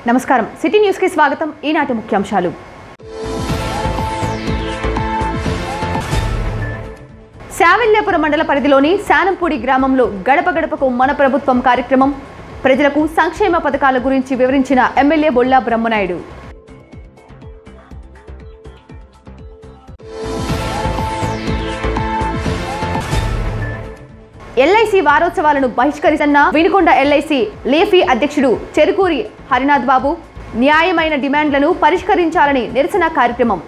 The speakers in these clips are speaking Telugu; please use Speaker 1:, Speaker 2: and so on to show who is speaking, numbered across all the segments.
Speaker 1: నమస్కారం సిటీ న్యూస్కి స్వాగతం ఈనాటి ముఖ్యాంశాలు శావల్యాపురం మండల పరిధిలోని శానంపూడి గ్రామంలో గడప గడపకు మన ప్రభుత్వం కార్యక్రమం ప్రజలకు సంక్షేమ పథకాల గురించి వివరించిన ఎమ్మెల్యే బొల్లా బ్రహ్మనాయుడు ఎల్ఐసి వారోత్సవాలను బహిష్కరిస్తున్న వినుకొండ ఎల్ఐసి లేఫీ అధ్యక్షుడు చెరుకూరి హరినాథ్ బాబు న్యాయమైన డిమాండ్లను పరిష్కరించాలని నిరసన కార్యక్రమం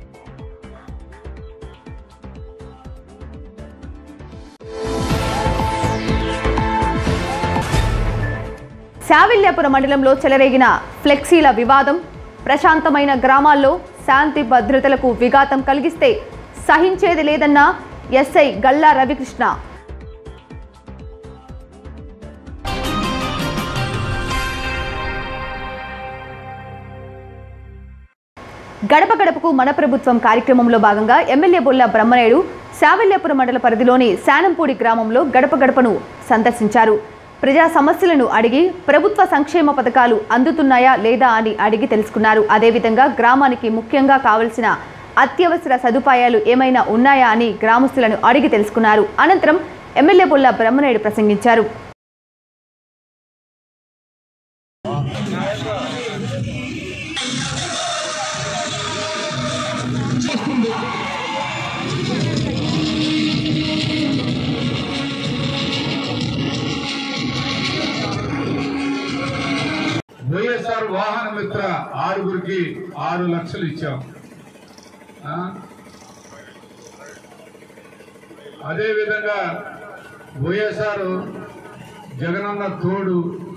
Speaker 1: శావిల్యాపురం మండలంలో చెలరేగిన ఫ్లెక్సీల వివాదం ప్రశాంతమైన గ్రామాల్లో శాంతి భద్రతలకు విఘాతం కలిగిస్తే సహించేది లేదన్న ఎస్ఐ గల్లా రవికృష్ణ గడప గడపకు మన ప్రభుత్వం కార్యక్రమంలో భాగంగా ఎమ్మెల్యే బొల్ల బ్రహ్మనాయుడు శావల్యాపురం మండల పరిధిలోని శానంపూడి గ్రామంలో గడప గడపను సందర్శించారు ప్రజా సమస్యలను అడిగి ప్రభుత్వ సంక్షేమ పథకాలు అందుతున్నాయా లేదా అని అడిగి తెలుసుకున్నారు అదేవిధంగా గ్రామానికి ముఖ్యంగా కావలసిన అత్యవసర సదుపాయాలు ఏమైనా ఉన్నాయా అని గ్రామస్తులను అడిగి తెలుసుకున్నారు అనంతరం ఎమ్మెల్యే బొల్ల బ్రహ్మనాయుడు ప్రసంగించారు
Speaker 2: వైఎస్ఆర్ వాహన మిత్ర ఆరుగురికి ఆరు లక్షలు ఇచ్చాం ఆ? అదేవిధంగా వైఎస్ఆర్ జగనన్న తోడు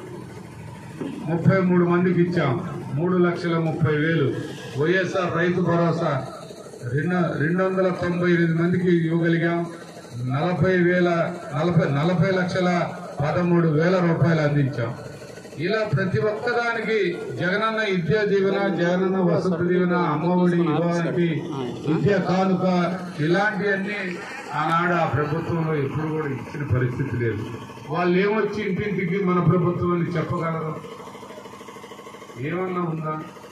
Speaker 2: ముప్పై మూడు మందికి ఇచ్చాం మూడు లక్షల ముప్పై వేలు వైఎస్ఆర్ రైతు భరోసా రెండు రెండు వందల తొంభై ఎనిమిది మందికి ఇవ్వగలిగాం నలభై వేల నలభై నలభై లక్షల పదమూడు వేల రూపాయలు అందించాం ఇలా ప్రతి ఒక్కదానికి జగనన్న విద్యా దీవెన జగనన్న వసతి దీవెన అమ్మఒడి ఇవ్వడానికి విద్య కానుక ఇలాంటివన్నీ ఆనాడు ఆ ప్రభుత్వంలో ఎప్పుడు కూడా ఇచ్చిన పరిస్థితి లేదు వాళ్ళు ఏమొచ్చి ఇంటింటికి మన ప్రభుత్వం అని చెప్పగలరు ఏమన్నా ఉందా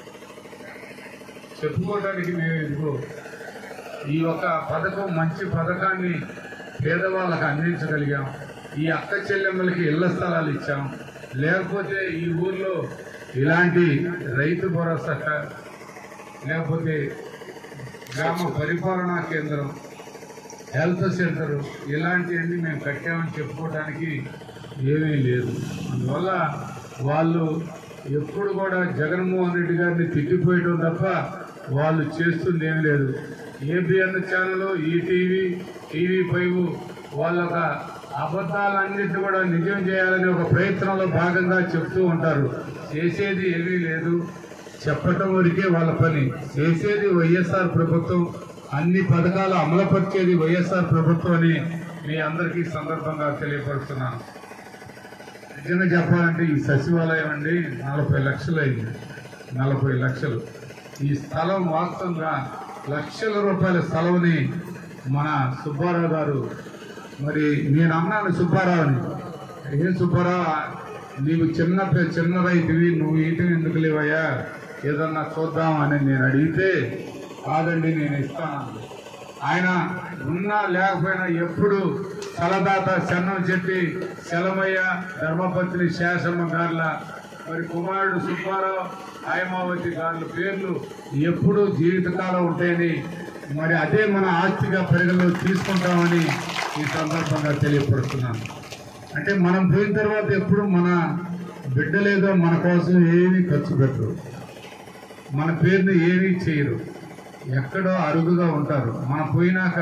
Speaker 2: చెప్పుకోవడానికి మేము ఇదిగో ఈ ఒక పథకం మంచి పథకాన్ని పేదవాళ్ళకి అందించగలిగాం ఈ అక్క చెల్లెమ్మలకి ఇళ్ల స్థలాలు ఇచ్చాం లేకపోతే ఈ ఊర్లో ఇలాంటి రైతు భరోసా క- లేకపోతే గ్రామ పరిపాలనా కేంద్రం హెల్త్ సెంటర్ ఇలాంటివన్నీ మేము కట్టామని చెప్పుకోవడానికి ఏమీ లేదు అందువల్ల వాళ్ళు ఎప్పుడు కూడా జగన్మోహన్ రెడ్డి గారిని తిట్టిపోయడం తప్ప వాళ్ళు చేస్తుంది ఏమీ లేదు ABN channel ETV TV five వాళ్ళ ఒక అబద్ధాలన్నింటినీ కూడా నిజం చేయాలనే ఒక ప్రయత్నంలో భాగంగా చెప్తూ ఉంటారు చేసేది ఏమీ లేదు చెప్పటం వరకే వాళ్ళ పని చేసేది వైఎస్ఆర్ ప్రభుత్వం అన్ని పథకాలు అమలుపరిచేది వైఎస్ఆర్ ప్రభుత్వం అని మీ అందరికీ ఈ సందర్భంగా తెలియపరుస్తున్నాను నిజంగా చెప్పాలంటే ఈ సచివాలయం అండి నలభై లక్షలు అయింది నలభై లక్షలు ఈ స్థలం వాస్తవంగా లక్షల రూపాయల స్థలంని మన సుబ్బారావు గారు మరి నేను అన్నాను సుబ్బారావుని ఏం సుబ్బారావు నీవు చిన్న పి- చిన్న రైతువి నువ్వు ఈటం ఎందుకు లేవయ్యా ఏదన్నా చూద్దాం అని నేను అడిగితే కాదండి నేను ఇస్తాను ఆయన ఉన్నా లేకపోయినా ఎప్పుడు సలదాత చెన్నం చెట్టి శలమయ్య ధర్మపత్ని శాసమ్మ గార్ల మరి కుమారుడు సుబ్బారావు హైమావతి గార్ల పేర్లు ఎప్పుడూ జీవితకాలం ఉంటాయని మరి అదే మన ఆస్తిగా పరిగణలో తీసుకుంటామని ఈ సందర్భంగా తెలియపడుతున్నాను అంటే మనం పోయిన తర్వాత ఎప్పుడు మన బిడ్డలేదో మన కోసం ఏమీ ఖర్చు పెట్టరు మన పేరుని ఏమీ చేయరు ఎక్కడో అరుగుగా ఉంటారు మనం పోయినాక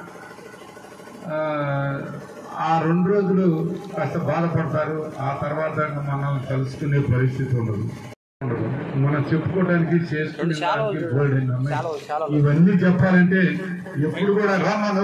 Speaker 2: ఆ, ఆ రెండు రోజులు కాస్త బాధపడతారు ఆ తర్వాత మనల్ని కలుసుకునే పరిస్థితి ఉండదు ఉండదు. మనం చెప్పుకోవడానికి చేసుకోవడానికి బోల్డెన్ ఉన్నాయి. ఇవన్నీ చెప్పాలంటే ఎప్పుడు కూడా రామాను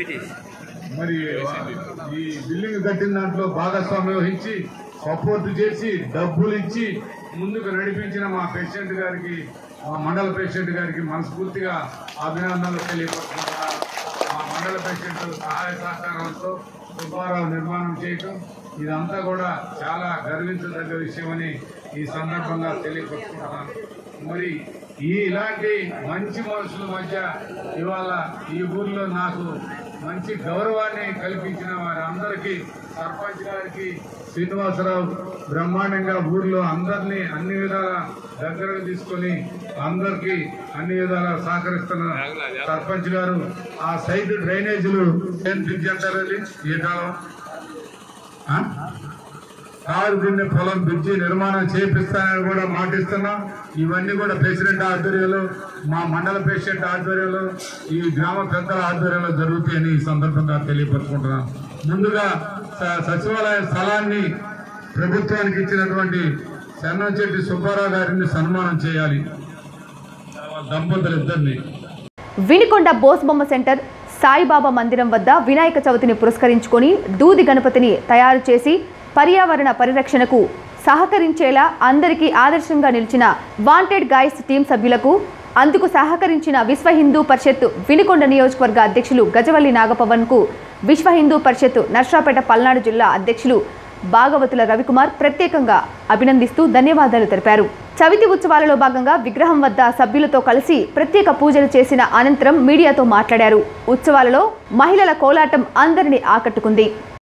Speaker 2: మరి ఈ బిల్డింగ్ కట్టిన దాంట్లో భాగస్వామ్యం వహించి సపోర్ట్ చేసి డబ్బులు ఇచ్చి ముందుకు నడిపించిన మా ప్రెసిడెంట్ గారికి మా మండల ప్రెసిడెంట్ గారికి మనస్ఫూర్తిగా అభినందనలు తెలియపరుచుకుంటున్నాను మా మండల ప్రెసిడెంట్ సహాయ సహకారంతో సుబ్బారావు నిర్మాణం చేయటం ఇదంతా కూడా చాలా గర్వించదగ్గ విషయమని ఈ సందర్భంగా తెలియపరుచుకుంటున్నాను మరి ఈ ఇలాంటి మంచి మనుషుల మధ్య ఇవాళ ఈ ఊర్లో నాకు మంచి గౌరవాన్ని కల్పించిన వారందరికీ సర్పంచ్ గారికి శ్రీనివాసరావు బ్రహ్మాండంగా ఊర్లో అందరినీ అన్ని విధాల దగ్గరకు తీసుకొని అందరికీ అన్ని విధాలా సహకరిస్తున్న సర్పంచ్ గారు ఆ సైడ్ డ్రైనేజీలు ఏం బ్రిడ్జ్ అంటారు అది ఏ కాలం ఆ? కారు దిన్నె పొలం బ్రిడ్జి నిర్మాణం చేపిస్తానని కూడా మాటిస్తున్నాం ఇవన్నీ కూడా ప్రెసిడెంట్ ఆధ్వర్యంలో మా మండల ప్రెసిడెంట్ ఆధ్వర్యంలో ఈ గ్రామ పెద్దల ఆధ్వర్యంలో జరుగుతాయని ఈ సందర్భంగా తెలియపరుచుకుంటున్నాం ముందుగా స- సచివాలయ స్థలాన్ని ప్రభుత్వానికి ఇచ్చినటువంటి చెన్నంచెట్టి సుబ్బారావు గారిని సన్మానం చేయాలి దంపతులు ఇద్దరిని
Speaker 1: వినికొండ బోస్బొమ్మ సెంటర్ సాయిబాబా మందిరం వద్ద వినాయక చవితిని పురస్కరించుకొని దూది గణపతిని తయారు చేసి పర్యావరణ పరిరక్షణకు సహకరించేలా అందరికీ ఆదర్శంగా నిలిచిన వాంటెడ్ గాయస్ టీం సభ్యులకు అందుకు సహకరించిన విశ్వ హిందూ పరిషత్ వినికొండ నియోజకవర్గ అధ్యక్షులు గజవల్లి నాగపవన్కు విశ్వ హిందూ పరిషత్ నర్సాపేట పల్నాడు జిల్లా అధ్యక్షులు భాగవతుల రవికుమార్ ప్రత్యేకంగా అభినందిస్తూ ధన్యవాదాలు తెలిపారు చవితి ఉత్సవాలలో భాగంగా విగ్రహం వద్ద సభ్యులతో కలిసి ప్రత్యేక పూజలు చేసిన అనంతరం మీడియాతో మాట్లాడారు ఉత్సవాలలో మహిళల కోలాటం అందరినీ ఆకట్టుకుంది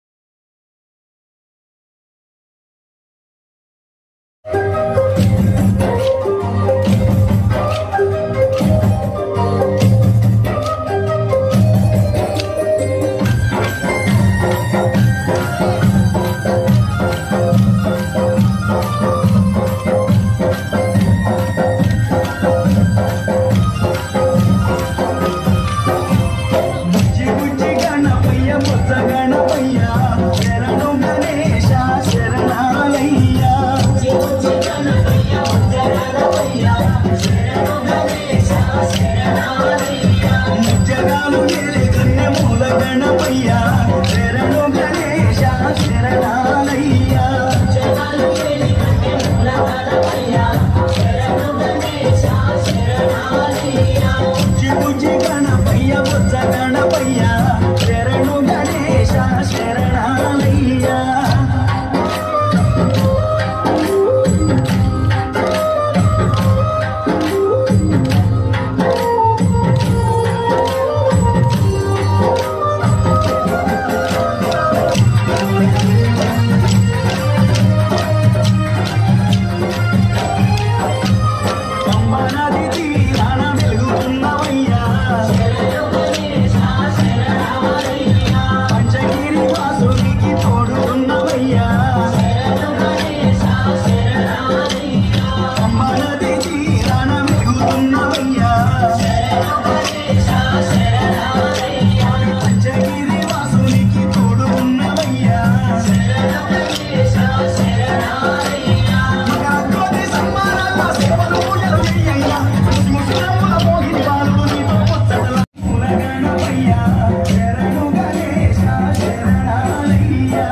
Speaker 3: బుజ్జి బుజ్జి గణపయ్య బుజ్జ గణపయ్య శరణు గణేశ శరణాలయ్య ముజ్జగాలు నేలే కన్నె మూల గణపయ్య శరణు గణేశ శరణాలయ్య బుజ్జి బుజ్జి గణపయ్య బుజ్జ గణపయ్య శరణు గణేశ శరణాలయ్య పంబనది తీరాన వెలుగుతున్నవయ్యా పంచగిరి వాసునికి తోడుతున్నవయ్యా పంబనది తీరాన వెలుగుతున్నవయ్యా పంచగిరి వాసునికి తోడుతున్నవయ్యా మగాకోటి సమ్మానాల సేవలు పూజలు చెయ్యయ్యా ముస్లిముల మోహిని బాలుడు నీతో ముచ్చటల మునగణమయ్యా శరణు గణేశ శరణాలయ్యా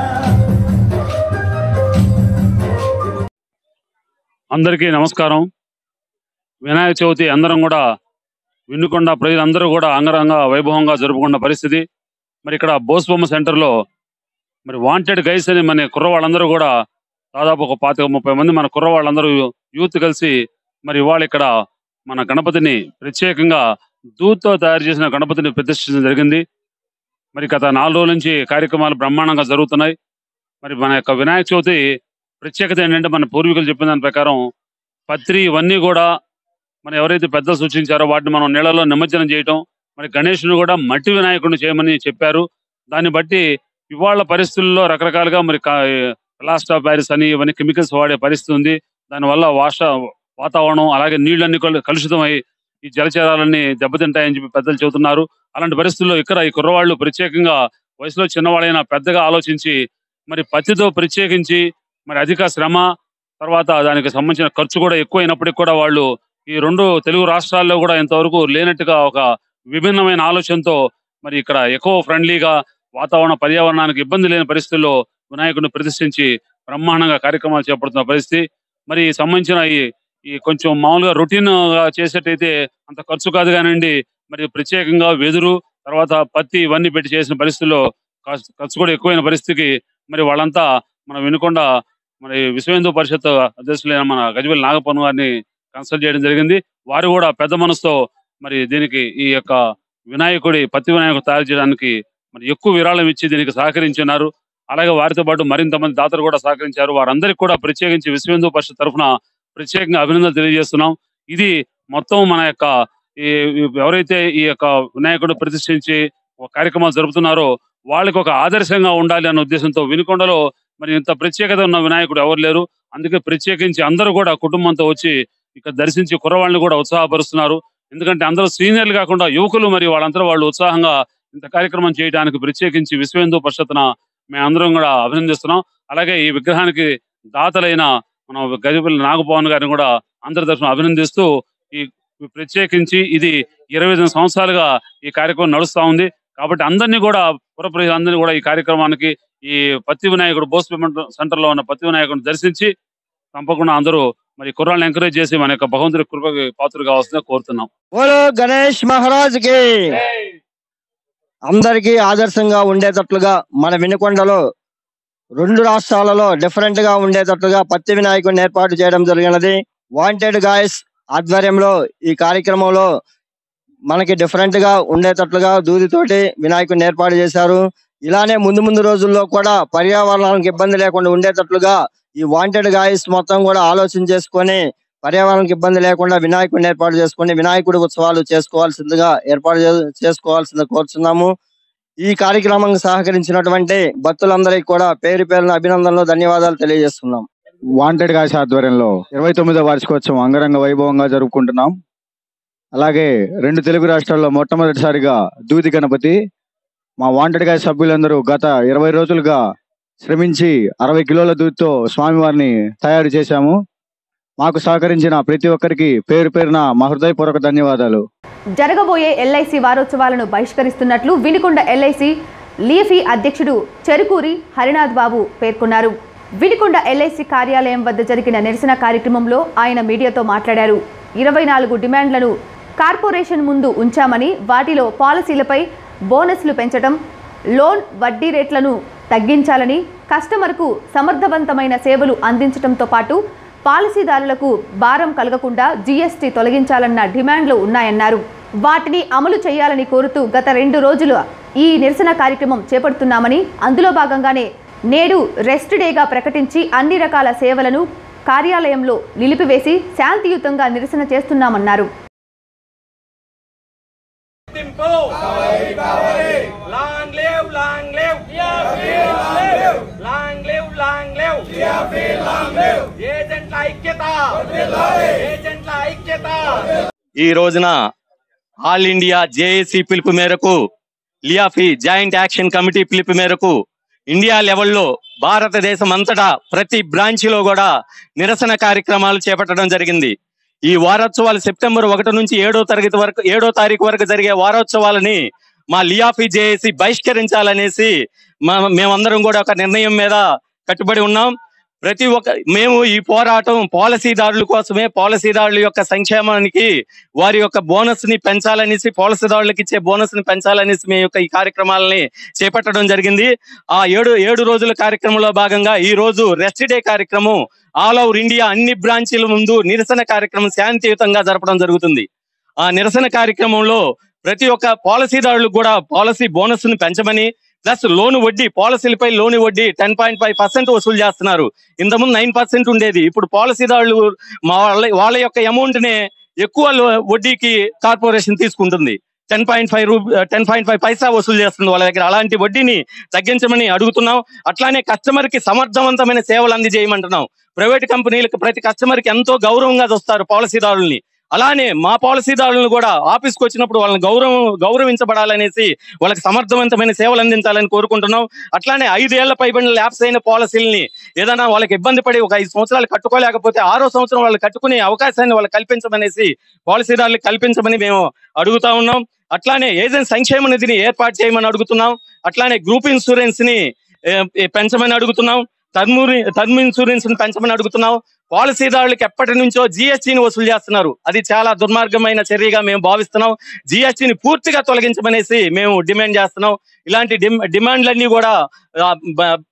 Speaker 4: అందరికీ నమస్కారం వినాయక చవితి అందరం కూడా విన్నుకొండ ప్రజలందరూ కూడా అంగరంగ వైభవంగా జరుపుకున్న పరిస్థితి మరి ఇక్కడ బోస్బొమ్మ సెంటర్లో మరి వాంటెడ్ గైస్ అని మన కుర్రవాళ్ళందరూ కూడా దాదాపు ఒక పాతిక ముప్పై మంది మన కుర్రవాళ్ళందరూ యూత్ కలిసి మరి ఇవాళ ఇక్కడ మన గణపతిని ప్రత్యేకంగా దూత్తో తయారు చేసిన గణపతిని ప్రతిష్ఠించడం జరిగింది మరి గత నాలుగు రోజుల నుంచి కార్యక్రమాలు బ్రహ్మాండంగా జరుగుతున్నాయి మరి మన యొక్క వినాయక చవితి ప్రత్యేకత ఏంటంటే మన పూర్వీకులు చెప్పిన దాని ప్రకారం పత్రి ఇవన్నీ కూడా మనం ఎవరైతే పెద్దలు సూచించారో వాటిని మనం నీళ్ళలో నిమజ్జనం చేయటం మరి గణేషుని కూడా మట్టి వినాయకుడిని చేయమని చెప్పారు దాన్ని బట్టి ఇవాళ పరిస్థితుల్లో రకరకాలుగా మరి ప్లాస్టర్ ఆఫ్ ప్యారిస్ అని ఇవన్నీ కెమికల్స్ వాడే పరిస్థితి ఉంది దానివల్ల వాష వాతావరణం అలాగే నీళ్ళన్నీ కలు- కలుషితమై ఈ జలచరాలన్నీ దెబ్బతింటాయని చెప్పి పెద్దలు చెబుతున్నారు అలాంటి పరిస్థితుల్లో ఇక్కడ ఈ కుర్రవాళ్ళు ప్రత్యేకంగా వయసులో చిన్నవాళ్ళైనా పెద్దగా ఆలోచించి మరి పత్తితో ప్రత్యేకించి మరి అధిక శ్రమ తర్వాత దానికి సంబంధించిన ఖర్చు కూడా ఎక్కువైనప్పటికీ కూడా వాళ్ళు ఈ రెండు తెలుగు రాష్ట్రాల్లో కూడా ఇంతవరకు లేనట్టుగా ఒక విభిన్నమైన ఆలోచనతో మరి ఇక్కడ ఎక్కువ ఫ్రెండ్లీగా వాతావరణ పర్యావరణానికి ఇబ్బంది లేని పరిస్థితుల్లో వినాయకుడిని ప్రతిష్ఠించి బ్రహ్మాండంగా కార్యక్రమాలు చేపడుతున్న పరిస్థితి మరి ఈ సంబంధించిన ఈ ఈ కొంచెం మామూలుగా రొటీన్ గా చేసేటైతే అంత ఖర్చు కాదు కానివ్వండి మరి ప్రత్యేకంగా వెదురు తర్వాత పత్తి ఇవన్నీ పెట్టి చేసిన పరిస్థితుల్లో కాస్త ఖర్చు కూడా ఎక్కువైన పరిస్థితికి మరి వాళ్ళంతా మనం వినకుండా మరి విశ్వ హిందూ పరిషత్ అధ్యక్షులైన మన గజబెల్లి నాగపన్ను గారిని కన్సల్ట్ చేయడం జరిగింది వారు కూడా పెద్ద మనసుతో మరి దీనికి ఈ యొక్క వినాయకుడి పత్తి వినాయకుడు తయారు చేయడానికి మరి ఎక్కువ విరాళం ఇచ్చి దీనికి సహకరించున్నారు అలాగే వారితో పాటు మరింత మంది దాతలు కూడా సహకరించారు వారందరికీ కూడా ప్రత్యేకించి విశ్వ హిందూ పరిషత్ తరఫున ప్రత్యేకంగా అభినందనలు తెలియజేస్తున్నాం ఇది మొత్తం మన యొక్క ఈ ఈ ఎవరైతే ఈ యొక్క వినాయకుడు ప్రతిష్ఠించి ఒక కార్యక్రమాలు జరుపుతున్నారో వాళ్ళకి ఒక ఆదర్శంగా ఉండాలి అన్న ఉద్దేశంతో వినుకొండలో మరి ఇంత ప్రత్యేకత ఉన్న వినాయకుడు ఎవరు లేరు అందుకే ప్రత్యేకించి అందరూ కూడా కుటుంబంతో వచ్చి ఇక్కడ దర్శించి కుర్రవాళ్ళని కూడా ఉత్సాహపరుస్తున్నారు ఎందుకంటే అందరూ సీనియర్లు కాకుండా యువకులు మరి వాళ్ళందరూ వాళ్ళు ఉత్సాహంగా ఇంత కార్యక్రమం చేయడానికి ప్రత్యేకించి విశ్వ హిందూ పరిషత్తున మేమందరం కూడా అభినందిస్తున్నాం అలాగే ఈ విగ్రహానికి దాతలైన మన గజపల్లి నాగపవన్ గారిని కూడా అందరి తరఫున అభినందిస్తూ ఈ ప్రత్యేకించి ఇది ఇరవై ఐదు సంవత్సరాలుగా ఈ కార్యక్రమం నడుస్తా ఉంది కాబట్టి అందరినీ కూడా పుర ప్రజలందరినీ కూడా ఈ కార్యక్రమానికి ఈ పత్తి వినాయకుడు బోస్ పేమెంట్ సెంటర్ లో ఉన్న పత్తి వినాయకుడిని దర్శించి తప్పకుండా అందరూ మరి కుర్రాళ్ళని ఎంకరేజ్ చేసి మన యొక్క భగవంతుడి కృపకి పాత్ర కావాల్సిందిగా కోరుతున్నాం
Speaker 5: బోలో గణేష్ మహారాజ్ కి అందరికీ ఆదర్శంగా ఉండేటట్లుగా మన వినుకొండలో రెండు రాష్ట్రాలలో డిఫరెంట్ గా ఉండేటట్లుగా పత్తి వినాయకుడిని ఏర్పాటు చేయడం జరిగినది వాంటెడ్ గాయస్ ఆధ్వర్యంలో ఈ కార్యక్రమంలో మనకి డిఫరెంట్ గా ఉండేటట్లుగా దూదితోటి వినాయకుడిని ఏర్పాటు చేశారు ఇలానే ముందు ముందు రోజుల్లో కూడా పర్యావరణానికి ఇబ్బంది లేకుండా ఉండేటట్లుగా ఈ వాంటెడ్ గాయస్ మొత్తం కూడా ఆలోచన చేసుకొని పర్యావరణానికి ఇబ్బంది లేకుండా వినాయకుడిని ఏర్పాటు చేసుకొని వినాయకుడి ఉత్సవాలు చేసుకోవాల్సిందిగా ఏర్పాటు చే- చేసుకోవాల్సింది కోరుచున్నాము ఈ కార్యక్రమం సహకరించినటువంటి భక్తులందరికీ కూడా పేరు పేరున అభినందనలు ధన్యవాదాలు తెలియజేస్తున్నాం
Speaker 6: వాంటెడ్ గాయస్ ఆధ్వర్యంలో ఇరవై తొమ్మిదో వార్షికోత్సవం అంగరంగ వైభవంగా జరుపుకుంటున్నాం అలాగే రెండు తెలుగు రాష్ట్రాల్లో మొట్టమొదటిసారిగా దూది గణపతి మా వాంటెడ్ గాయస్ సభ్యులందరూ గత ఇరవై రోజులుగా శ్రమించి అరవై కిలోల దూదితో స్వామివారిని తయారు చేశాము మాకు సహకరించిన ప్రతి ఒక్కరికి పేరు పేరున మా హృదయపూర్వక ధన్యవాదాలు
Speaker 1: జరగబోయే ఎల్ఐసి వారోత్సవాలను బహిష్కరిస్తున్నట్లు వినుకొండ ఎల్ఐసి లీఫీ అధ్యక్షుడు చెరుకూరి హరినాథ్ బాబు పేర్కొన్నారు వినుకొండ ఎల్ఐసి కార్యాలయం వద్ద జరిగిన నిరసన కార్యక్రమంలో ఆయన మీడియాతో మాట్లాడారు ఇరవై నాలుగు డిమాండ్లను కార్పొరేషన్ ముందు ఉంచామని వాటిలో పాలసీలపై బోనస్లు పెంచడం లోన్ వడ్డీ రేట్లను తగ్గించాలని కస్టమర్కు సమర్థవంతమైన సేవలు అందించడంతో పాటు పాలసీదారులకు భారం కలగకుండా జీఎస్టీ తొలగించాలన్న డిమాండ్లు ఉన్నాయన్నారు వాటిని అమలు చేయాలని కోరుతూ గత రెండు రోజులు ఈ నిరసన కార్యక్రమం చేపడుతున్నామని అందులో భాగంగానే నేడు రెస్ట్ డేగా ప్రకటించి అన్ని రకాల సేవలను కార్యాలయంలో నిలిపివేసి శాంతియుతంగా నిరసన చేస్తున్నామన్నారు
Speaker 7: గుర్తింపు long live long live long live long live ఏజెంట్ల ఐక్యత ఏజెంట్ల ఐక్యత
Speaker 5: ఈ రోజున ఆల్ ఇండియా జేఏసీ పిలుపు మేరకు లియాఫీ జాయింట్ యాక్షన్ కమిటీ పిలుపు మేరకు ఇండియా లెవెల్లో భారతదేశం అంతటా ప్రతి బ్రాంచ్లో కూడా నిరసన కార్యక్రమాలు చేపట్టడం జరిగింది ఈ వారోత్సవాలు సెప్టెంబర్ ఒకటి నుంచి ఏడో తరగతి వరకు ఏడో తారీఖు వరకు జరిగే వారోత్సవాలని మా లియాఫీ జేఏసీ బహిష్కరించాలనేసి మా- మేమందరం కూడా ఒక నిర్ణయం మీద కట్టుబడి ఉన్నాం ప్రతి ఒక్క మేము ఈ పోరాటం పాలసీదారుల కోసమే పాలసీదారుల యొక్క సంక్షేమానికి వారి యొక్క బోనస్ ని పెంచాలనేసి పాలసీదారులకు ఇచ్చే బోనస్ ని పెంచాలనేసి మేము యొక్క ఈ కార్యక్రమాలని చేపట్టడం జరిగింది ఆ ఏడు ఏడు రోజుల కార్యక్రమంలో భాగంగా ఈ రోజు రెస్ట్ డే కార్యక్రమం ఆల్ ఓవర్ ఇండియా అన్ని బ్రాంచీల ముందు నిరసన కార్యక్రమం శాంతియుతంగా జరపడం జరుగుతుంది ఆ నిరసన కార్యక్రమంలో ప్రతి ఒక్క పాలసీదారులకు కూడా పాలసీ బోనస్ ని పెంచమని ప్లస్ లోన్ వడ్డీ పాలసీలపై లోన్ వడ్డీ టెన్ పాయింట్ ఫైవ్ పర్సెంట్ వసూలు చేస్తున్నారు ఇంతకుముందు నైన్ పర్సెంట్ ఉండేది ఇప్పుడు పాలసీదారులు మా వాళ్ళ వాళ్ళ యొక్క అమౌంట్ నే ఎక్కువ లో- వడ్డీకి కార్పొరేషన్ తీసుకుంటుంది టెన్ పాయింట్ ఫైవ్ రూ టెన్ పాయింట్ ఫైవ్ పైసా వసూలు చేస్తుంది వాళ్ళ దగ్గర అలాంటి వడ్డీని తగ్గించమని అడుగుతున్నాం అట్లానే కస్టమర్ కి సమర్థవంతమైన సేవలు అందజేయమంటున్నాం ప్రైవేట్ కంపెనీలకు ప్రతి కస్టమర్ కి ఎంతో గౌరవంగా చూస్తారు పాలసీదారుల్ని అలానే మా పాలసీదారులను కూడా ఆఫీస్కి వచ్చినప్పుడు వాళ్ళని గౌరవం గౌరవించబడాలనేసి వాళ్ళకి సమర్థవంతమైన సేవలు అందించాలని కోరుకుంటున్నాం అట్లానే ఐదేళ్ల పైబడిన ల్యాబ్స్ అయిన పాలసీలని ఏదైనా వాళ్ళకి ఇబ్బంది పడి ఒక ఐదు సంవత్సరాలు కట్టుకోలేకపోతే ఆరో సంవత్సరం వాళ్ళు కట్టుకునే అవకాశాన్ని వాళ్ళకి కల్పించమనేసి పాలసీదారులకు కల్పించమని మేము అడుగుతా ఉన్నాం అట్లానే ఏజెంట్ సంక్షేమ నిధిని ఏర్పాటు చేయమని అడుగుతున్నాం అట్లానే గ్రూప్ ఇన్సూరెన్స్ ని ఏ, ఏ, పెంచమని అడుగుతున్నాం టర్మ్ టర్మ్ ఇన్సూరెన్స్ ని పెంచమని అడుగుతున్నాం పాలసీదారులకు ఎప్పటి నుంచో జిఎస్టీని వసూలు చేస్తున్నారు అది చాలా దుర్మార్గమైన చర్యగా మేము భావిస్తున్నాం జిఎస్టీని పూర్తిగా తొలగించమనేసి మేము డిమాండ్ చేస్తున్నాం ఇలాంటి డిమ్- డిమాండ్లన్నీ కూడా ఆ, బ-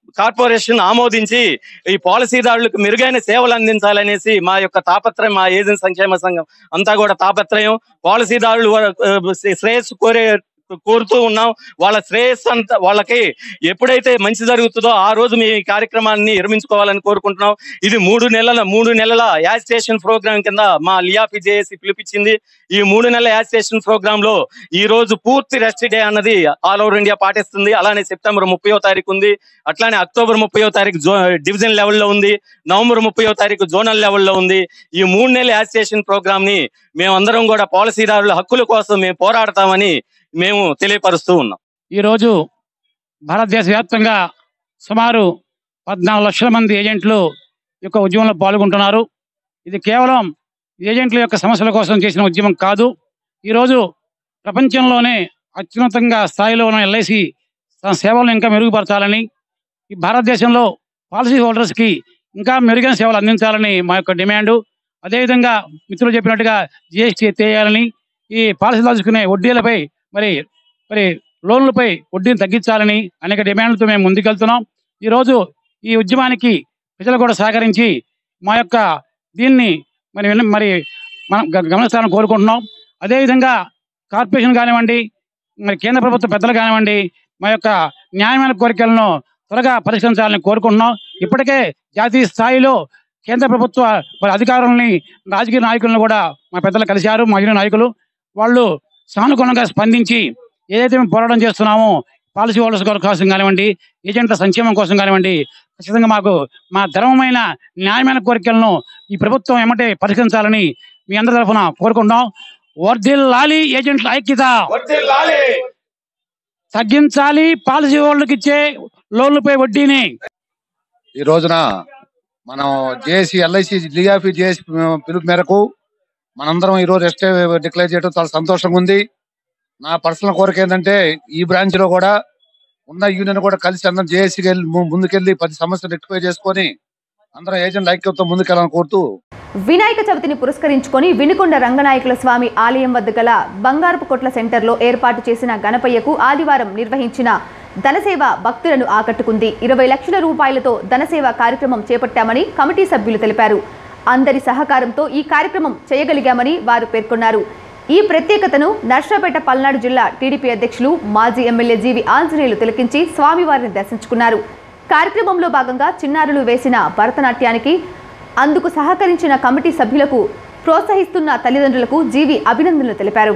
Speaker 5: కార్పొరేషన్ ఆమోదించి ఈ పాలసీదారులకు మెరుగైన సేవలు అందించాలనేసి మా యొక్క తాపత్రయం మా ఏజెంట్ సంక్షేమ సంఘం అంతా కూడా తాపత్రయం పాలసీదారులు ఆ, శ్రేయస్సు కోరే కోరుతూ ఉన్నాం వాళ్ళ శ్రేయస్సు అంతా వాళ్ళకి ఎప్పుడైతే మంచి జరుగుతుందో ఆ రోజు మీ కార్యక్రమాన్ని నిర్మించుకోవాలని కోరుకుంటున్నాం ఇది మూడు నెలల మూడు నెలల యాజిటేషన్ ప్రోగ్రామ్ కింద మా లియాపి జేఏసి పిలిపించింది ఈ మూడు నెలల యాజిటేషన్ ప్రోగ్రామ్ లో ఈ రోజు పూర్తి రెస్ట్ డే అన్నది ఆల్ ఓవర్ ఇండియా పాటిస్తుంది అలానే సెప్టెంబర్ ముప్పయో తారీఖు ఉంది అట్లానే అక్టోబర్ ముప్పయో తారీఖు జో డివిజన్ లెవెల్లో ఉంది నవంబర్ ముప్పయో తారీఖు జోనల్ లెవెల్లో ఉంది ఈ మూడు నెలల యాజిటేషన్ ప్రోగ్రామ్ ని మేమందరం కూడా పాలసీదారుల హక్కుల కోసం మేము పోరాడతామని మేము తెలియపరుస్తూ ఉన్నాం
Speaker 8: ఈ రోజు భారతదేశ వ్యాప్తంగా సుమారు పద్నాలుగు లక్షల మంది ఏజెంట్లు ఈ యొక్క ఉద్యమంలో పాల్గొంటున్నారు ఇది కేవలం ఏజెంట్ల యొక్క సమస్యల కోసం చేసిన ఉద్యమం కాదు ఈరోజు ప్రపంచంలోనే అత్యున్నతంగా స్థాయిలో ఉన్న ఎల్ఐసి తన సేవలను ఇంకా మెరుగుపరచాలని ఈ భారతదేశంలో పాలసీ హోల్డర్స్కి ఇంకా మెరుగైన సేవలు అందించాలని మా యొక్క డిమాండు అదేవిధంగా మిత్రులు చెప్పినట్టుగా జిఎస్టీ ఎత్తేయాలని ఈ పాలసీ దాచుకునే వడ్డీలపై మరి మరి లోన్లపై వడ్డీని తగ్గించాలని అనేక డిమాండ్లతో మేము ముందుకెళ్తున్నాం ఈరోజు ఈ ఉద్యమానికి ప్రజలు కూడా సహకరించి మా యొక్క దీన్ని మరి విన్న- మరి మనం గ- గమనిస్తారని కోరుకుంటున్నాం అదేవిధంగా కార్పొరేషన్ కానివ్వండి మరి కేంద్ర ప్రభుత్వ పెద్దలు కానివ్వండి మా యొక్క న్యాయమైన కోరికలను త్వరగా పరిష్కరించాలని కోరుకుంటున్నాం ఇప్పటికే జాతీయ స్థాయిలో కేంద్ర ప్రభుత్వ మరి అధికారులని రాజకీయ నాయకులను కూడా మా పెద్దలు కలిశారు మా యూనియన్ నాయకులు వాళ్ళు సానుకూలంగా స్పందించి ఏదైతే మేము పోరాటం చేస్తున్నామో పాలసీ హోల్డర్స్ కోసం కానివ్వండి ఏజెంట్ల సంక్షేమం కోసం కానివ్వండి ఖచ్చితంగా మాకు మా ధర్మమైన న్యాయమైన కోరికలను ఈ ప్రభుత్వం ఏమంటే పరిష్కరించాలని మీ అందరి తరఫున కోరుకుంటున్నాం వర్ధిల్లాలి ఏజెంట్ల ఐక్యత తగ్గించాలి పాలసీ హోల్డర్కి ఇచ్చే లోన్లపై వడ్డీని
Speaker 9: ఈ రోజున మనం జేఏసీ ఎల్ఐసి లియాఫీ జేఏసీ పిలుపు మేరకు మనందరం ఈ రోజు ఎస్టే డిక్లేర్ చేయడం చాలా సంతోషంగా ఉంది నా పర్సనల్ కోరిక ఏంటంటే ఈ బ్రాంచ్ లో కూడా ఉన్న యూనియన్ కూడా కలిసి అందరం జేఏసీకి వెళ్ళి ము- ముందుకెళ్ళి పది సమస్యలు రెక్టిఫై చేసుకొని అందరం ఏజెంట్ ఐక్యతతో ముందుకెళ్ళాలని కోరుతూ
Speaker 1: వినాయక చవితిని పురస్కరించుకొని వినుకొండ రంగనాయకుల స్వామి ఆలయం వద్ద గల బంగారపు కొట్ల సెంటర్లో ఏర్పాటు చేసిన గణపయ్యకు ఆదివారం నిర్వహించిన ధనసేవ భక్తులను ఆకట్టుకుంది ఇరవై లక్షల రూపాయలతో ధనసేవ కార్యక్రమం చేపట్టామని కమిటీ సభ్యులు తెలిపారు అందరి సహకారంతో ఈ కార్యక్రమం చేయగలిగామని వారు పేర్కొన్నారు ఈ ప్రత్యేకతను నర్సరాపేట పల్నాడు జిల్లా టీడీపీ అధ్యక్షులు మాజీ ఎమ్మెల్యే జీవి ఆంజనేయులు తిలకించి స్వామివారిని దర్శించుకున్నారు కార్యక్రమంలో భాగంగా చిన్నారులు వేసిన భరతనాట్యానికి అందుకు సహకరించిన కమిటీ సభ్యులకు ప్రోత్సహిస్తున్న తల్లిదండ్రులకు జీవి అభినందనలు తెలిపారు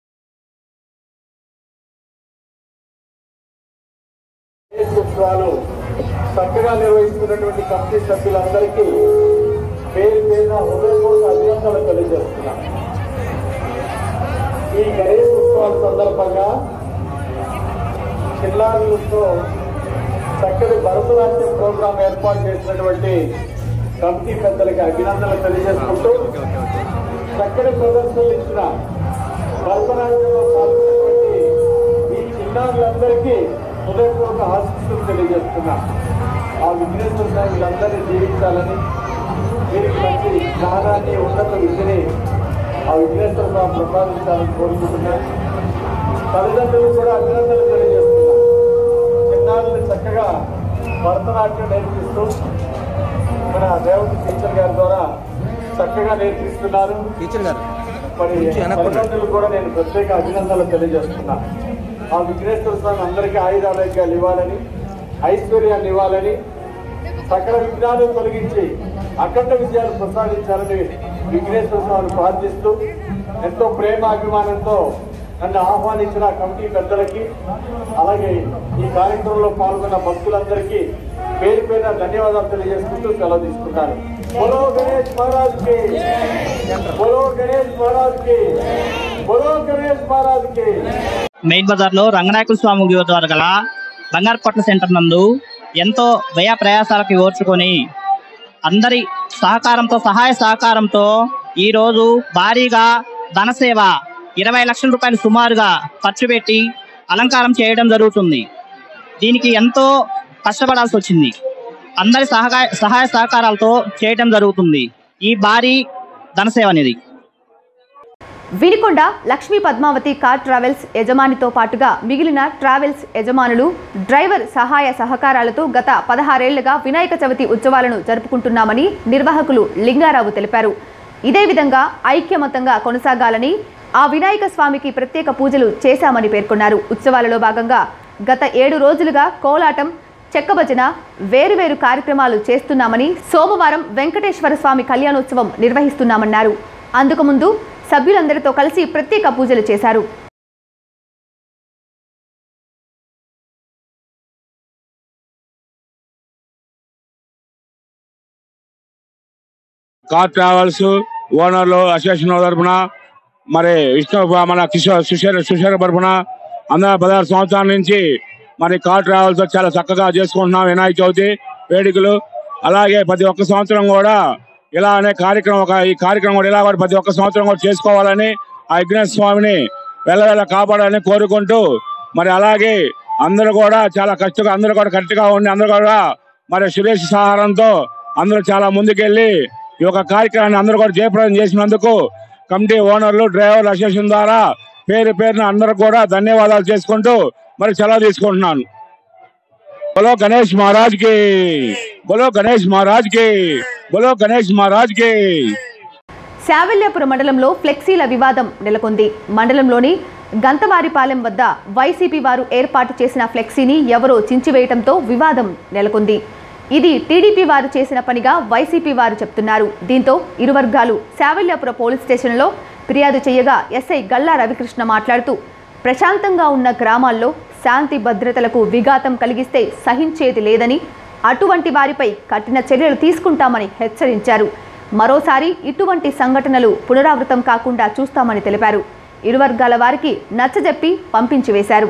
Speaker 10: ఉత్సవాలు చక్కగా నిర్వహిస్తున్నటువంటి కమిటీ సభ్యులందరికీ పేరు పేరున హృదయపూర్వక అభినందనలు తెలియజేస్తున్నాం ఈ గణేష్ ఉత్సవాల సందర్భంగా చిన్నారులతో చక్కటి భరతనాట్యం ప్రోగ్రాం ఏర్పాటు చేసినటువంటి కమిటీ పెద్దలకి అభినందనలు తెలియజేసుకుంటూ చక్కటి ప్రదర్శనలు ఇచ్చిన భరతనాట్యంలో పాల్గొన్నటువంటి ఈ చిన్నారులందరికీ హృదయపూర్వక ఆశీస్సులు తెలియజేస్తున్నా ఆ విఘ్నేశ్వర స్వామి వీళ్ళందరినీ జీవించాలని వీరికి మంచి జ్ఞానాన్ని ఉన్నత విద్యని ఆ విఘ్నేశ్వర స్వామి ప్రసాదించాలని కోరుకుంటున్నాను తల్లిదండ్రులు కూడా అభినందనలు తెలియజేస్తున్నా చిన్నారులు చక్కగా భరతనాట్యం నేర్పిస్తూ మన రేవంత్ టీచర్ గారి ద్వారా చక్కగా నేర్పిస్తున్నారు టీచర్ గారు మరి తల్లిదండ్రులు కూడా నేను ప్రత్యేక అభినందనలు తెలియజేస్తున్నా ఆ విఘ్నేశ్వర స్వామి అందరికీ ఆయురారోగ్యాలు ఇవ్వాలని ఐశ్వర్యాన్ని ఇవ్వాలని సకల విఘ్నాలు తొలగించి అఖండ విజయాలు ప్రసాదించాలని విఘ్నేశ్వర స్వామిని ప్రార్థిస్తూ ఎంతో ప్రేమ అభిమానంతో నన్ను ఆహ్వానించిన కమిటీ పెద్దలకి అలాగే ఈ కార్యక్రమంలో పాల్గొన్న భక్తులందరికీ పేరు పేరున ధన్యవాదాలు తెలియజేసుకుంటూ సెలవు తీసుకుంటాను బోలో గణేష్ మహారాజ్ కి బోలో గణేష్ మహారాజ్ కి బోలో గణేష్ మహారాజ్ కి
Speaker 11: మెయిన్ బజార్ లో రంగనాయకుల స్వామి గుడి ద్వారా గల బంగారు కొట్ల సెంటర్ నందు ఎంతో వ్యయ ప్రయాసాలకు ఓర్చుకొని అందరి సహకారంతో సహాయ సహకారంతో ఈ రోజు భారీగా ధనసేవ ఇరవై లక్షల రూపాయలు సుమారుగా ఖర్చు పెట్టి అలంకారం చేయడం జరుగుతుంది దీనికి ఎంతో కష్టపడాల్సి వచ్చింది అందరి సహకార సహాయ సహకారాలతో చేయడం జరుగుతుంది ఈ భారీ ధనసేవ అనేది
Speaker 1: వినికొండ లక్ష్మీ పద్మావతి కార్ ట్రావెల్స్ యజమానితో పాటుగా మిగిలిన ట్రావెల్స్ యజమానులు డ్రైవర్ సహాయ సహకారాలతో గత పదహారేళ్లుగా వినాయక చవితి ఉత్సవాలను జరుపుకుంటున్నామని నిర్వాహకులు లింగారావు తెలిపారు ఇదే విధంగా ఐక్యమతంగా కొనసాగాలని ఆ వినాయక స్వామికి ప్రత్యేక పూజలు చేశామని పేర్కొన్నారు ఉత్సవాలలో భాగంగా గత ఏడు రోజులుగా కోలాటం చెక్కభజన వేరువేరు కార్యక్రమాలు చేస్తున్నామని సోమవారం వెంకటేశ్వర స్వామి కళ్యాణోత్సవం నిర్వహిస్తున్నామన్నారు అందుకు ముందు సభ్యులందరితో కలిసి ప్రత్యేక పూజలు చేశారు
Speaker 12: కార్ ట్రావెల్స్ ఓనర్లు అసోసియేషన్ తరఫున మరి విష్ణు మన కిషోర్ సుశేర్ సుశేర్ తరఫున అందరూ పదహారు సంవత్సరాల నుంచి మరి కార్ ట్రావెల్స్ చాలా చక్కగా చేసుకుంటున్నాం వినాయక చవితి వేడుకలు అలాగే ప్రతి ఒక్క సంవత్సరం కూడా ఇలా అనే కార్యక్రమం ఒక ఈ కార్యక్రమం కూడా ఇలా కూడా ప్రతి ఒక్క సంవత్సరం కూడా చేసుకోవాలని ఆ విఘ్నేశ్వర స్వామిని వెళ్ళవెళ్ళ కాపాడాలని కోరుకుంటూ మరి అలాగే అందరూ కూడా చాలా కష్టంగా అందరూ కూడా కరెక్ట్ గా ఉండి అందరూ కూడా మరి సురేష్ సహారంతో అందరూ చాలా ముందుకెళ్లి ఈ యొక్క కార్యక్రమాన్ని అందరూ కూడా జయప్రదం చేసినందుకు కమిటీ ఓనర్లు డ్రైవర్ల అసోసియేషన్ ద్వారా పేరు పేరున అందరూ కూడా ధన్యవాదాలు చేసుకుంటూ మరి సెలవు తీసుకుంటున్నాను బోలో గణేష్ మహారాజ్ కి బోలో గణేష్ మహారాజ్ కి బోలో గణేష్ మహారాజ్ కి
Speaker 1: శావల్యాపురం మండలంలో ఫ్లెక్సీల వివాదం నెలకొంది మండలంలోని గంతవారిపాలెం వద్ద వైసీపీ వారు ఏర్పాటు చేసిన ఫ్లెక్సీని ఎవరో చించివేయటంతో వివాదం నెలకొంది ఇది టీడీపీ వారు చేసిన పనిగా వైసీపీ వారు చెప్తున్నారు దీంతో ఇరు వర్గాలు శావల్యాపురం పోలీస్ స్టేషన్లో ఫిర్యాదు చేయగా ఎస్ఐ గల్లా రవికృష్ణ మాట్లాడుతూ ప్రశాంతంగా ఉన్న గ్రామాల్లో శాంతి భద్రతలకు విఘాతం కలిగిస్తే సహించేది లేదని అటువంటి వారిపై కఠిన చర్యలు తీసుకుంటామని హెచ్చరించారు మరోసారి ఇటువంటి సంఘటనలు పునరావృతం కాకుండా చూస్తామని తెలిపారు ఇరు వర్గాల వారికి నచ్చజెప్పి పంపించి వేశారు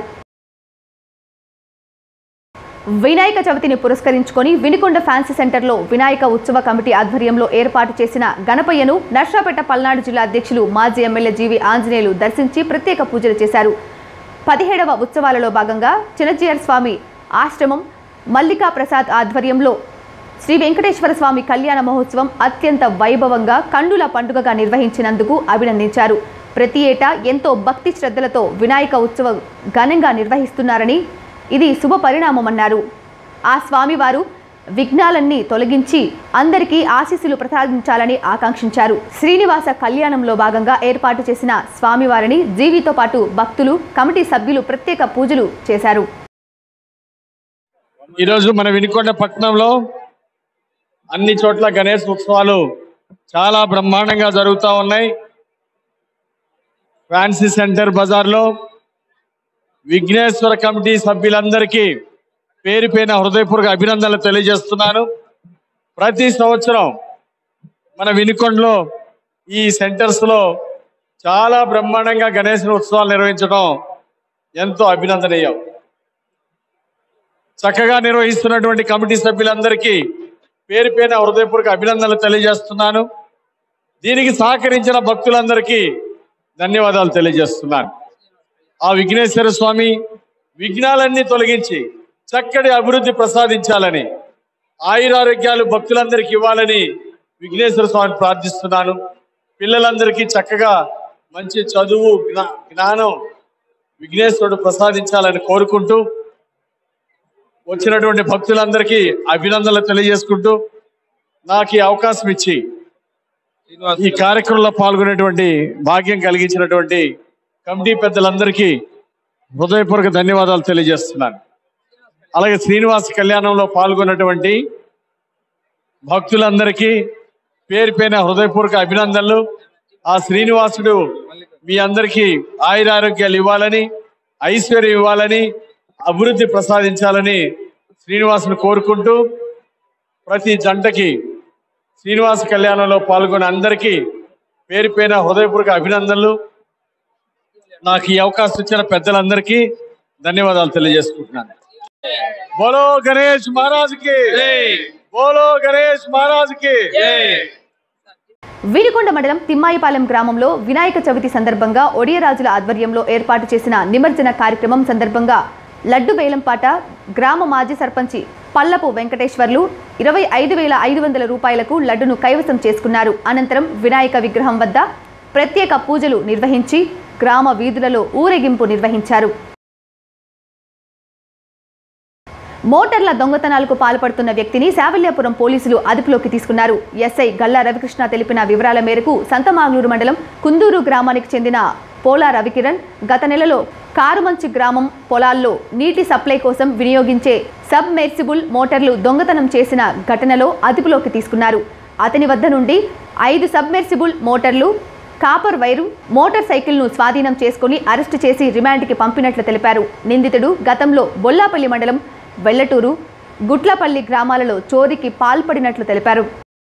Speaker 1: వినాయక చవితిని పురస్కరించుకొని వినికొండ ఫ్యాన్సీ సెంటర్లో వినాయక ఉత్సవ కమిటీ ఆధ్వర్యంలో ఏర్పాటు చేసిన గణపయ్యను నర్సాపేట పల్నాడు జిల్లా అధ్యక్షులు మాజీ ఎమ్మెల్యే జీవి ఆంజనేయులు దర్శించి ప్రత్యేక పూజలు చేశారు పదిహేడవ ఉత్సవాలలో భాగంగా చిన్నజీయర్ స్వామి ఆశ్రమం మల్లికా ప్రసాద్ ఆధ్వర్యంలో శ్రీ వెంకటేశ్వర స్వామి కళ్యాణ మహోత్సవం అత్యంత వైభవంగా కండుల పండుగగా నిర్వహించినందుకు అభినందించారు ప్రతి ఏటా ఎంతో భక్తి శ్రద్ధలతో వినాయక ఉత్సవం ఘనంగా నిర్వహిస్తున్నారని ఇది శుభ పరిణామమన్నారు ఆ స్వామివారు విఘ్నాలన్నీ తొలగించి అందరికీ ఆశీస్సులు ప్రసాదించాలని ఆకాంక్షించారు శ్రీనివాస కళ్యాణంలో భాగంగా ఏర్పాటు చేసిన స్వామివారిని జీవితో పాటు భక్తులు కమిటీ సభ్యులు ప్రత్యేక పూజలు చేశారు
Speaker 13: ఈరోజు మన వినుకొండ పట్టణంలో అన్ని చోట్ల గణేష్ ఉత్సవాలు చాలా బ్రహ్మాండంగా జరుగుతూ ఉన్నాయి ఫ్యాన్సీ సెంటర్ బజార్లో విఘ్నేశ్వర కమిటీ సభ్యులందరికీ పేరు పేరున హృదయపూర్వక అభినందనలు తెలియజేస్తున్నాను ప్రతి సంవత్సరం మన వినుకొండలో ఈ సెంటర్స్ లో చాలా బ్రహ్మాండంగా గణేష్ ఉత్సవాలు నిర్వహించడం ఎంతో అభినందనీయం చక్కగా నిర్వహిస్తున్నటువంటి కమిటీ సభ్యులందరికీ పేరు పేరున హృదయపూర్వక అభినందనలు తెలియజేస్తున్నాను దీనికి సహకరించిన భక్తులందరికీ ధన్యవాదాలు తెలియజేస్తున్నాను ఆ విఘ్నేశ్వర స్వామి విఘ్నాలన్నీ తొలగించి చక్కటి అభివృద్ధి ప్రసాదించాలని ఆయురారోగ్యాలు భక్తులందరికీ ఇవ్వాలని విఘ్నేశ్వర స్వామిని ప్రార్థిస్తున్నాను పిల్లలందరికీ చక్కగా మంచి చదువు జ్ఞా- జ్ఞానం విఘ్నేశ్వరుడు ప్రసాదించాలని కోరుకుంటూ వచ్చినటువంటి భక్తులందరికీ అభినందనలు తెలియజేసుకుంటూ నాకు ఈ అవకాశం ఇచ్చి ఈ కార్యక్రమంలో పాల్గొనేటువంటి భాగ్యం కలిగించినటువంటి కమిటీ పెద్దలందరికీ హృదయపూర్వక ధన్యవాదాలు తెలియజేస్తున్నాను అలాగే శ్రీనివాస కళ్యాణంలో పాల్గొన్నటువంటి భక్తులందరికీ పేరు పేరున హృదయపూర్వక అభినందనలు ఆ శ్రీనివాసుడు మీ అందరికీ ఆయురారోగ్యాలు ఇవ్వాలని ఐశ్వర్యం ఇవ్వాలని అభివృద్ధి ప్రసాదించాలని శ్రీనివాసుని కోరుకుంటూ ప్రతి జంటకి శ్రీనివాస కళ్యాణంలో పాల్గొన్న అందరికీ పేరు పేరున హృదయపూర్వక అభినందనలు నాకు ఈ అవకాశం ఇచ్చిన పెద్దలందరికీ ధన్యవాదాలు తెలియజేసుకుంటున్నాను బోలో గణేష్ మహారాజ్ కి బోలో గణేష్ మహారాజ్ కి
Speaker 1: వీరికొండ మండలం తిమ్మాయిపాలెం గ్రామంలో వినాయక చవితి సందర్భంగా ఒడియరాజుల ఆధ్వర్యంలో ఏర్పాటు చేసిన నిమజ్జన కార్యక్రమం సందర్భంగా లడ్డు వేలంపాట గ్రామ మాజీ సర్పంచి పల్లపు వెంకటేశ్వర్లు ఇరవై ఐదు వేల ఐదు వందల రూపాయలకు లడ్డును కైవసం చేసుకున్నారు అనంతరం వినాయక విగ్రహం వద్ద ప్రత్యేక పూజలు నిర్వహించి గ్రామ వీధులలో ఊరేగింపు నిర్వహించారు మోటార్ల దొంగతనాలకు పాల్పడుతున్న వ్యక్తిని శావల్యాపురం పోలీసులు అదుపులోకి తీసుకున్నారు ఎస్ఐ గల్లా రవికృష్ణ తెలిపిన వివరాల మేరకు సంతమాగ్లూరు మండలం కుందూరు గ్రామానికి చెందిన పోలా రవికిరణ్ గత నెలలో కారుమంచి గ్రామం పొలాల్లో నీటి సప్లై కోసం వినియోగించే సబ్ మెర్సిబుల్ మోటార్లు దొంగతనం చేసిన ఘటనలో అదుపులోకి తీసుకున్నారు అతని వద్ద నుండి ఐదు సబ్మెర్సిబుల్ మోటార్లు కాపర్ వైరు మోటార్ సైకిల్ను స్వాధీనం చేసుకుని అరెస్టు చేసి రిమాండ్కి పంపినట్లు తెలిపారు నిందితుడు గతంలో బొల్లాపల్లి మండలం వెల్లటూరు గుట్లపల్లి గ్రామాలలో చోరీకి పాల్పడినట్లు తెలిపారు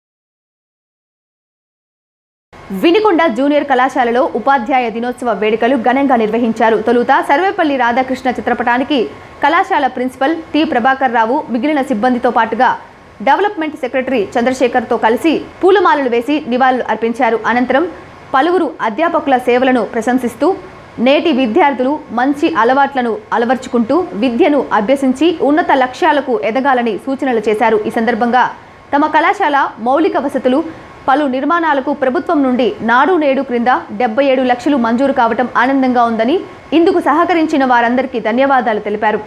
Speaker 1: వినికొండ జూనియర్ కళాశాలలో ఉపాధ్యాయ దినోత్సవ వేడుకలు ఘనంగా నిర్వహించారు తొలుత సర్వేపల్లి రాధాకృష్ణ చిత్రపటానికి కళాశాల ప్రిన్సిపల్ టి ప్రభాకర్ రావు మిగిలిన సిబ్బందితో పాటుగా డెవలప్మెంట్ సెక్రటరీ చంద్రశేఖర్తో కలిసి పూలమాలలు వేసి నివాళులు అర్పించారు అనంతరం పలువురు అధ్యాపకుల సేవలను ప్రశంసిస్తూ నేటి విద్యార్థులు మంచి అలవాట్లను అలవర్చుకుంటూ విద్యను అభ్యసించి ఉన్నత లక్ష్యాలకు ఎదగాలని సూచనలు చేశారు ఈ సందర్భంగా తమ కళాశాల మౌలిక వసతులు పలు నిర్మాణాలకు ప్రభుత్వం నుండి నాడు నేడు క్రింద డెబ్బై ఏడు లక్షలు మంజూరు కావటం ఆనందంగా ఉందని ఇందుకు సహకరించిన వారందరికీ ధన్యవాదాలు తెలిపారు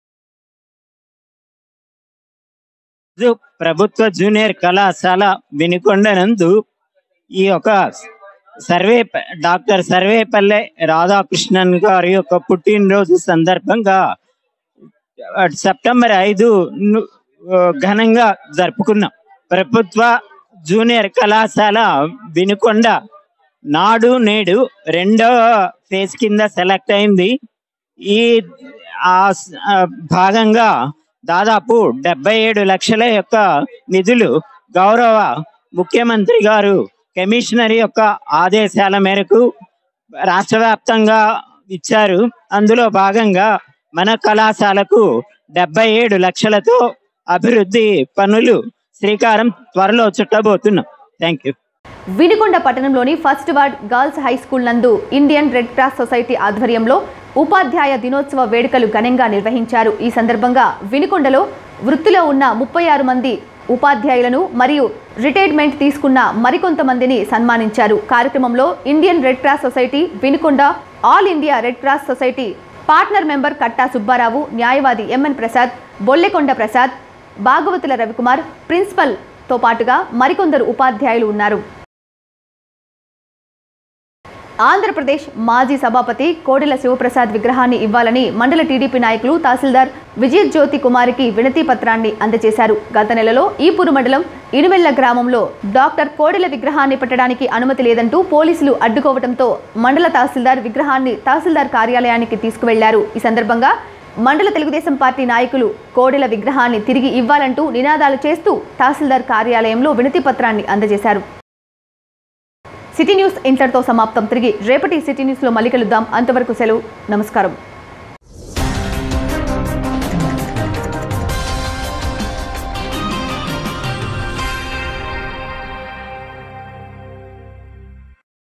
Speaker 14: ఇది ప్రభుత్వ జూనియర్ కళాశాల వినుకొండ నందు ఈ యొక్క సర్వే డాక్టర్ సర్వేపల్లె రాధాకృష్ణన్ గారి యొక్క పుట్టినరోజు సందర్భంగా ఆ, సెప్టెంబర్ ఐదు ను- ఆ, ఘనంగా జరుపుకున్నాం ప్రభుత్వ జూనియర్ కళాశాల వినుకొండ నాడు నేడు రెండవ ఫేజ్ కింద సెలెక్ట్ అయింది ఈ ఆ స- ఆ భాగంగా దాదాపు డెబ్బై ఏడు లక్షల యొక్క నిధులు గౌరవ ముఖ్యమంత్రి గారు కమిషనర్ యొక్క ఆదేశాల మేరకు రాష్ట్ర వ్యాప్తంగా ఇచ్చారు అందులో భాగంగా మన కళాశాలకు డెబ్బై ఏడు లక్షలతో అభివృద్ధి పనులు శ్రీకారం త్వరలో చుట్టబోతున్నాం థ్యాంక్ యూ
Speaker 1: వినుకొండ పట్టణంలోని first ward girls high school నందు ఇండియన్ రెడ్ క్రాస్ సొసైటీ ఆధ్వర్యంలో ఉపాధ్యాయ దినోత్సవ వేడుకలు ఘనంగా నిర్వహించారు ఈ సందర్భంగా వినుకొండలో వృత్తిలో ఉన్న ముప్పై ఆరు మంది ఉపాధ్యాయులను మరియు రిటైర్మెంట్ తీసుకున్న మరికొంతమందిని సన్మానించారు కార్యక్రమంలో Indian Red Cross Society Vinukonda all India Red Cross Society partner member Katta Subbarao న్యాయవాది ఎంఎన్ ప్రసాద్ బొల్లెకొండ ప్రసాద్ భాగవతుల రవికుమార్ ప్రిన్సిపల్తో పాటుగా మరికొందరు ఉపాధ్యాయులు ఉన్నారు ఆంధ్రప్రదేశ్ మాజీ సభాపతి కోడెల శివప్రసాద్ విగ్రహాన్ని ఇవ్వాలని మండల టీడీపీ నాయకులు తహసీల్దార్ విజయజ్యోతి కుమారికి వినతి పత్రాన్ని అందజేశారు గత నెలలో ఈపూరు మండలం ఇనుమెల్ల గ్రామంలో డాక్టర్ కోడెల విగ్రహాన్ని పెట్టడానికి అనుమతి లేదంటూ పోలీసులు అడ్డుకోవడంతో మండల తహసీల్దార్ విగ్రహాన్ని తహసీల్దార్ కార్యాలయానికి తీసుకువెళ్లారు ఈ సందర్భంగా మండల తెలుగుదేశం పార్టీ నాయకులు కోడెల విగ్రహాన్ని తిరిగి ఇవ్వాలంటూ నినాదాలు చేస్తూ తహసీల్దార్ కార్యాలయంలో వినతి పత్రాన్ని అందజేశారు సిటీ న్యూస్ ఇంతటితో సమాప్తం తిరిగి రేపటి సిటీ న్యూస్లో మళ్ళీ కలుద్దాం అంతవరకు సెలవు నమస్కారం